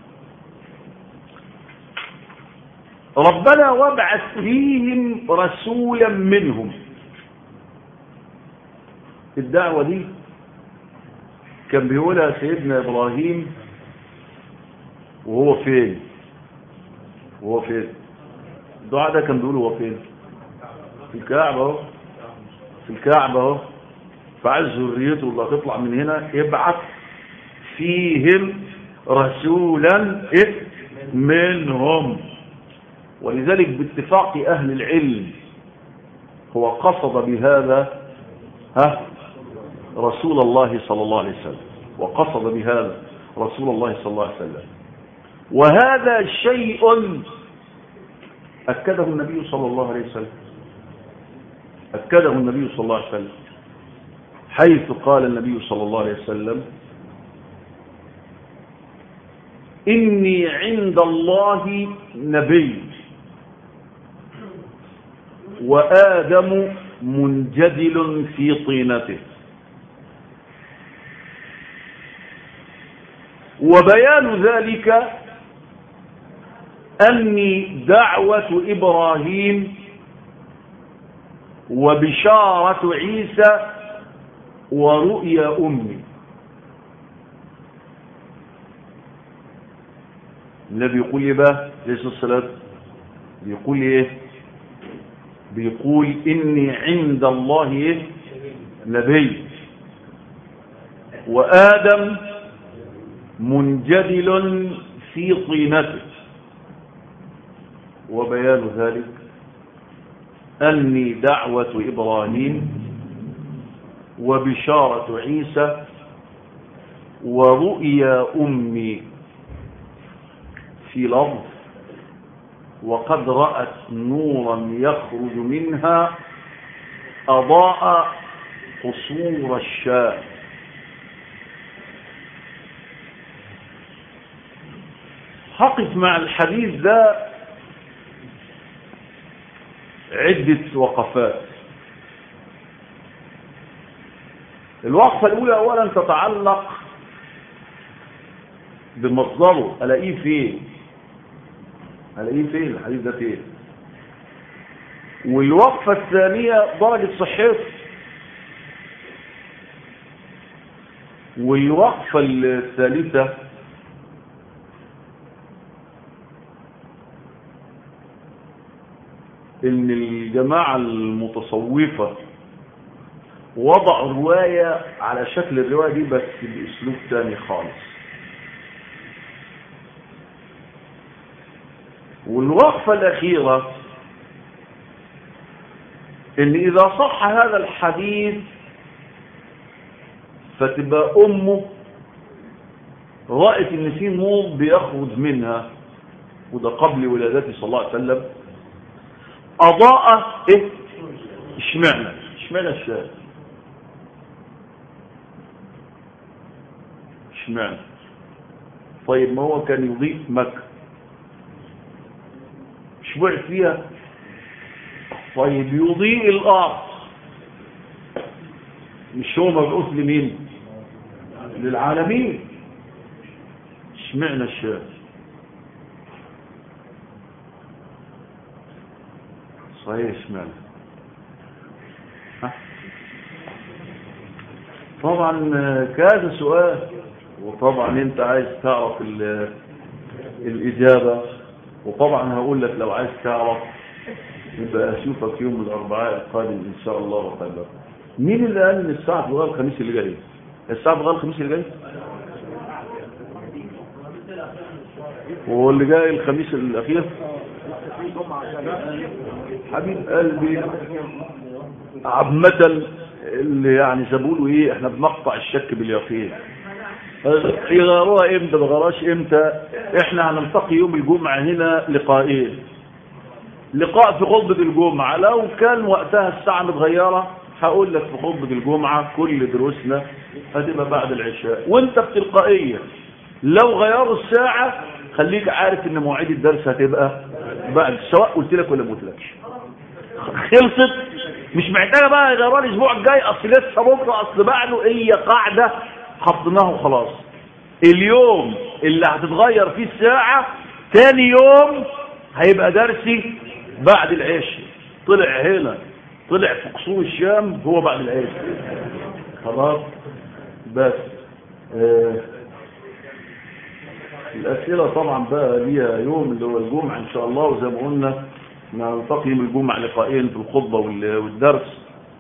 S1: ربنا وابعث فيهم رسولا منهم الدعوة دي كان بيقولها سيدنا إبراهيم وهو فين وهو فين الدعاء ده كان بيقوله هو فين في الكعبة اهو في الكعبة اهو فعايز ذريته اللي هتطلع من هنا يبعث فيهم رسولا إيه؟ منهم ولذلك باتفاق أهل العلم هو قصد بهذا ها رسول الله صلى الله عليه وسلم وقصد بهذا رسول الله صلى الله عليه وسلم وهذا شيء أكده النبي صلى الله عليه وسلم أكده النبي صلى الله عليه وسلم حيث قال النبي صلى الله عليه وسلم إني عند الله نبي وآدم منجدل في طينته وبيان ذلك أني دعوة إبراهيم وبشارة عيسى ورؤيا أمي النبي يقول لي بقى ليس الصلاة بيقول ايه بيقول إني عند الله إيه؟ نبي وآدم منجدل في طينته وبيان ذلك أني دعوة إبراهيم وبشارة عيسى ورؤيا أمي في لفظ وقد رأت نورا يخرج منها أضاء قصور الشام هقف مع الحديث ده عدة وقفات الوقفة الأولى أولا تتعلق بمصدره ألاقيه فين ألاقيه فين الحديث ده فين والوقفة الثانية درجة صحته والوقفة الثالثة ان الجماعة المتصوفة وضعوا رواية على شكل الرواية دي بس باسلوب تاني خالص والوقفة الأخيرة ان اذا صح هذا الحديث فتبقى امه رأت ان في نور بيخرج منها وده قبل ولادته صلى الله عليه وسلم اضاء ايه اشمعنى اشمعنى الشاهد اشمعنى طيب ما هو كان يضيء مكة شبعت فيها طيب يضيء الارض مش هو مبعوث لمين للعالمين اشمعنى الشاهد صحيح اشمعنى طبعا كذا سؤال وطبعا انت عايز تعرف الاجابه وطبعا هقول لك لو عايز تعرف يبقى اشوفك يوم الاربعاء القادم ان شاء الله وخير مين اللي قال ان الساعه تبقى الخميس اللي جاي الساعه تبقى الخميس اللي جاي واللي جاي الخميس الاخير حبيب قلبي عامة اللي يعني زبوله ايه احنا بنقطع الشك باليقين يغاروها امتى بغراش امتى احنا هنلتقي يوم الجمعة هنا لقاءين لقاء في خطبة الجمعة لو كان وقتها الساعة متغيرة هقول لك في خطبة الجمعة كل دروسنا هتبقى بعد العشاء وانت بتلقائية لو غيروا الساعة خليك عارف ان مواعيد الدرس هتبقى بعد سواء قلت لك ولا ما قلتلكش خلصت مش محتاجه بقى يغيروا الاسبوع الجاي اصل لسه بكره اصل بعده هي قاعده حطيناها وخلاص اليوم اللي هتتغير فيه الساعه تاني يوم هيبقى درسي بعد العشاء طلع هنا طلع في قصور الشام هو بعد العشاء خلاص بس آه الأسئلة طبعا بقى ليها يوم اللي هو الجمعة إن شاء الله وزي ما قلنا نلتقي يوم الجمعة لقاءين في الخطبة والدرس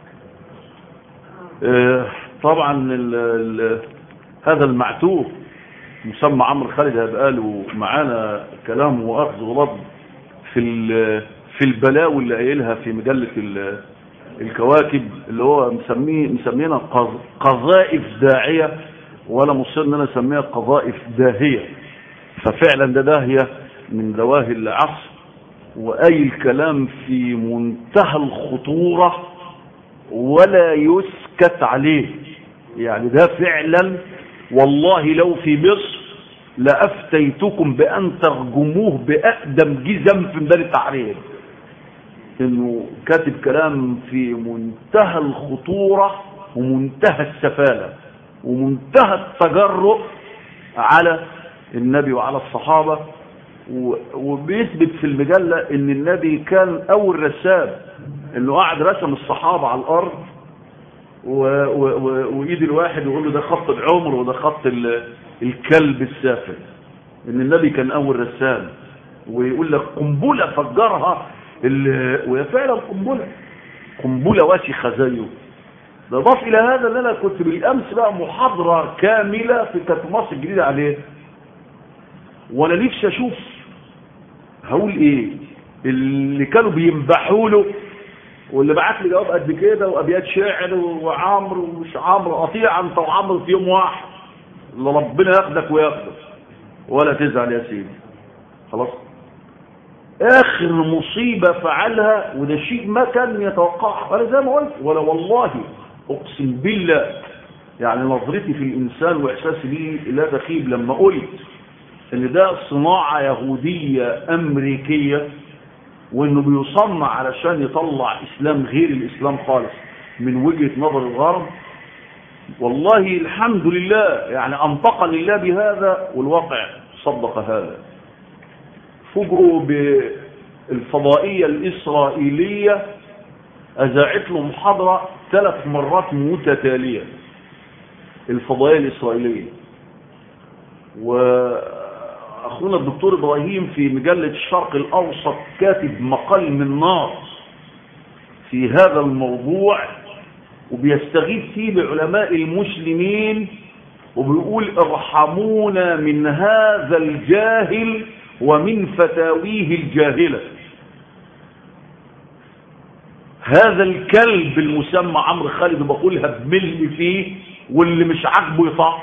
S1: طبعا ال ال هذا المعتوه مسمى عمرو خالد هيبقى له معانا كلام واخذ ورد في في البلاوي اللي قايلها في مجله الكواكب اللي هو مسميه مسمينا قذائف داعيه ولا مصر ان انا اسميها قذائف داهيه ففعلا ده داهيه من دواهي العصر واي الكلام في منتهى الخطوره ولا يسكت عليه يعني ده فعلا والله لو في مصر لأفتيتكم بأن ترجموه بأقدم جزم في ميدان التحرير انه كاتب كلام في منتهى الخطورة ومنتهى السفالة ومنتهى التجرؤ على النبي وعلى الصحابة وبيثبت في المجلة ان النبي كان اول رسام انه قاعد رسم الصحابة على الارض وايد الواحد ويقول له ده خط العمر وده خط الكلب السافل ان النبي كان اول رسام ويقول لك قنبلة فجرها وهي فعلا قنبلة قنبلة واسخة زيه ده ضاف الى هذا ان انا كنت بالامس بقى محاضرة كاملة في كانت مصر الجديدة عليه وانا نفسي اشوف هقول ايه اللي كانوا بينبحوا له واللي بعت لي جواب قد كده وابيات شعر وعمرو ومش عمرو قطيع انت وعمرو في يوم واحد اللي ربنا ياخدك وياخدك ولا تزعل يا سيدي خلاص اخر مصيبة فعلها وده شيء ما كان يتوقعها ولا زي ما قلت ولا والله اقسم بالله يعني نظرتي في الانسان واحساسي ليه لا تخيب لما قلت ان ده صناعة يهودية امريكية وانه بيصنع علشان يطلع اسلام غير الاسلام خالص من وجهة نظر الغرب والله الحمد لله يعني انطقني الله بهذا والواقع صدق هذا فجروا بالفضائية الإسرائيلية أذاعت له محاضرة ثلاث مرات متتالية الفضائية الإسرائيلية وأخونا الدكتور إبراهيم في مجلة الشرق الأوسط كاتب مقال من نار في هذا الموضوع وبيستغيث فيه بعلماء المسلمين وبيقول ارحمونا من هذا الجاهل ومن فتاويه الجاهلة هذا الكلب المسمى عمرو خالد بقولها بملء فيه واللي مش عاجبه يطع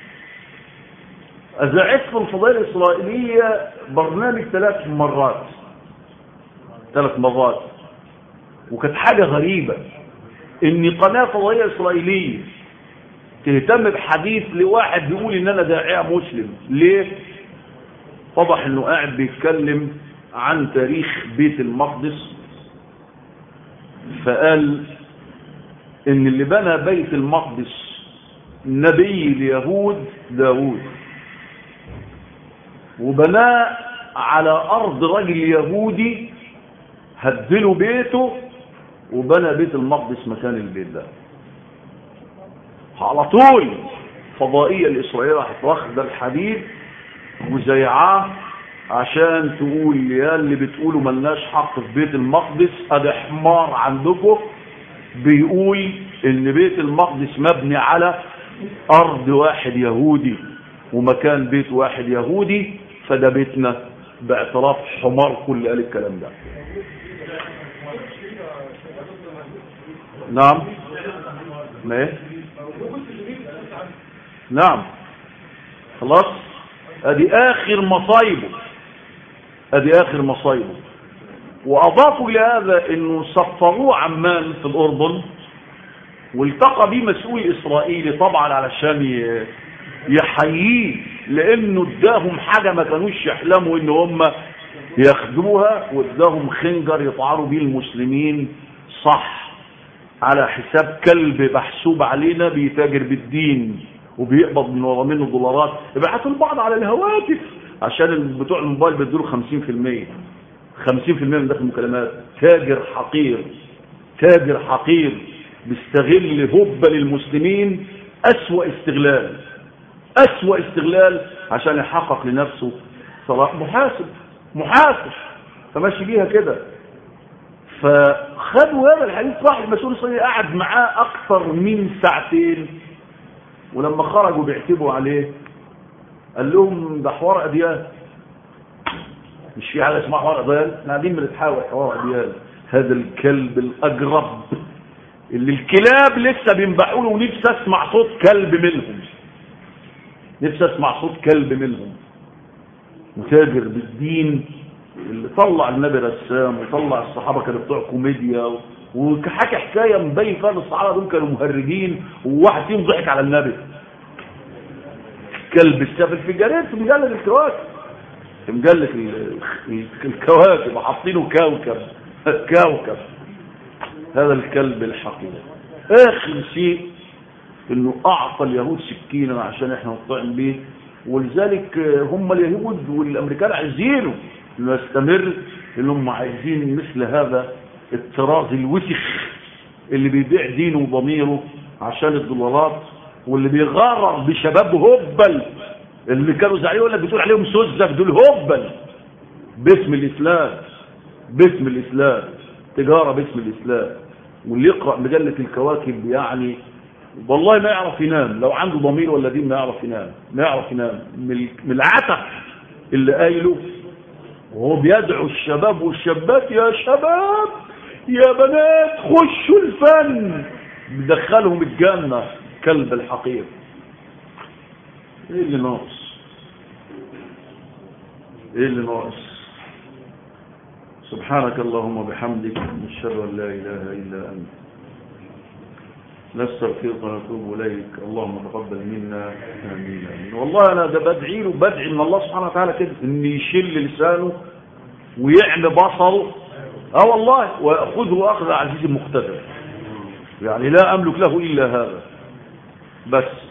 S1: أذاعت في الفضائية الإسرائيلية برنامج ثلاث مرات ثلاث مرات وكانت حاجة غريبة ان قناة فضائية إسرائيلية تهتم بحديث لواحد بيقول ان انا داعية مسلم ليه طبح انه قاعد بيتكلم عن تاريخ بيت المقدس فقال ان اللي بنى بيت المقدس نبي اليهود داود وبناه على ارض رجل يهودي هدله بيته وبنى بيت المقدس مكان البيت ده على طول فضائية الإسرائيلية راحت واخدة الحديد وزيعاه عشان تقول يا اللي بتقولوا ملناش حق في بيت المقدس ادي حمار عندكم بيقول ان بيت المقدس مبني على ارض واحد يهودي ومكان بيت واحد يهودي فده بيتنا باعتراف حمار كل قال الكلام ده نعم ما ايه نعم خلاص ادي اخر مصايبه ادي اخر مصايبه واضافوا لهذا انه سفروه عمان في الاردن والتقى بيه مسؤول اسرائيلي طبعا علشان يحييه لانه اداهم حاجه ما كانوش يحلموا ان هم ياخدوها واداهم خنجر يطعنوا بيه المسلمين صح على حساب كلب محسوب علينا بيتاجر بالدين وبيقبض من ورا منه دولارات يبعتوا البعض على الهواتف عشان بتوع الموبايل بيدوا 50% 50% من داخل المكالمات تاجر حقير تاجر حقير بيستغل هبة للمسلمين أسوأ استغلال أسوأ استغلال عشان يحقق لنفسه صلاح محاسب محاسب فماشي بيها كده فخدوا هذا الحديث راح المسؤول الصيني قعد معاه أكثر من ساعتين ولما خرجوا بيعتبوا عليه قال لهم ده حوار أديان مش في حاجه اسمها حوار أديان احنا قاعدين بنتحاول حوار أديان هذا الكلب الأجرب اللي الكلاب لسه بينبحوا له ونفسي اسمع صوت كلب منهم نفسي اسمع صوت كلب منهم متاجر بالدين اللي طلع النبي رسام وطلع الصحابه كانوا بتوع كوميديا وحكى حكايه مبين فيها ان الصحابه دول كانوا مهرجين وواحد فيهم ضحك على النبي كلب السافل في جريد في مجله الكواكب في مجله الكواكب وحاطينه كوكب كوكب هذا الكلب الحقيقي اخر شيء انه اعطى اليهود سكينا عشان احنا نطعم بيه ولذلك هم اليهود والامريكان عايزينه انه يستمر انهم عايزين مثل هذا الطراز الوسخ اللي بيبيع دينه وضميره عشان الدولارات واللي بيغرر بشباب هبل اللي كانوا زعلانين يقول لك بتقول عليهم سذج دول هبل باسم الاسلام باسم الاسلام تجاره باسم الاسلام واللي يقرا مجله الكواكب يعني والله ما يعرف ينام لو عنده ضمير ولا دين ما يعرف ينام ما يعرف ينام من العتق اللي قايله وهو بيدعو الشباب والشابات يا شباب يا بنات خشوا الفن بدخلهم الجنة كلب الحقير ايه اللي ناقص ايه اللي ناقص سبحانك اللهم وبحمدك نشهد ان لا اله الا انت نستغفرك ونتوب اليك اللهم تقبل منا امين امين والله انا ده بدعي له بدعي من الله سبحانه وتعالى كده ان يشل لسانه ويعمي بصره اه والله وياخذه اخذ عزيز مقتدر يعني لا املك له الا هذا بس